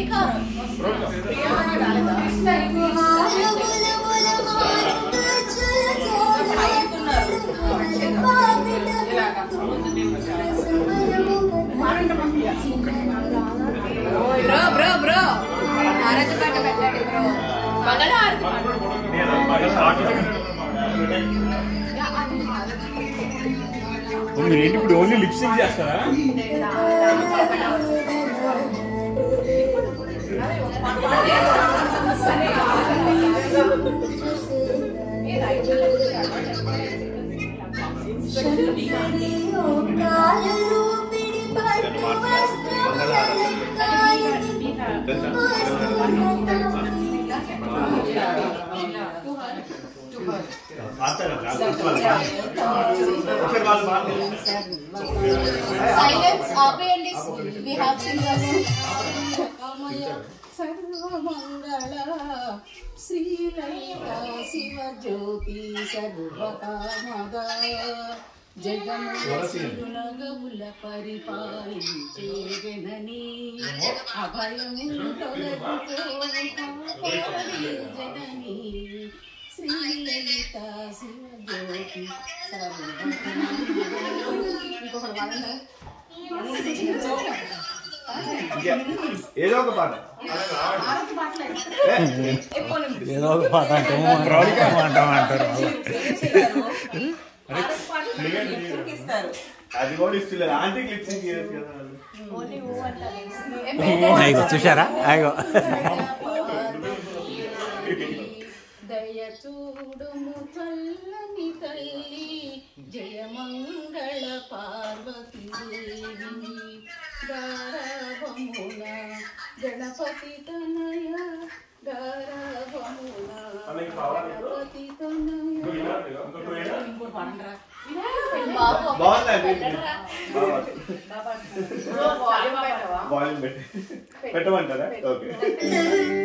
Bro bro bro ఆరాధన పాట పెట్టండి బ్రో మంగళ ఆరతి పాట మీరు ఏంటి ఇప్పుడు ఓన్లీ లిప్సింగ్ చేస్తారా సైలెన్స్ ఆపేయండి we have singer Sarvamangala Srilalitha Shiva జ్యోతి సర్వకామద జగముల పరిపాలించే జనని అభయము తొలగిపోయి జనని శ్రీలలిత శివ జ్యోతి ఇంకొకటి వాడండి ఏదో ఒక పాట ఏదో ఒక పాట అంటే అంటారు అది కూడా ఇస్తలేదు ఆంటీ క్లిప్సింగ్ చేయొచ్చు కదా అయ్యో చూసారా అయ్యో దయ చూడుము చల్లని తల్లి జయమంగళ పార్వతీ దేవి గారాభమున గణపతి తనయ గారాభమున గణపతి తనయ ఇంకోటి పాడండిరా. బాగుందండి వాల్యూమ్ పెట్టి పెట్టమంటారా ఓకే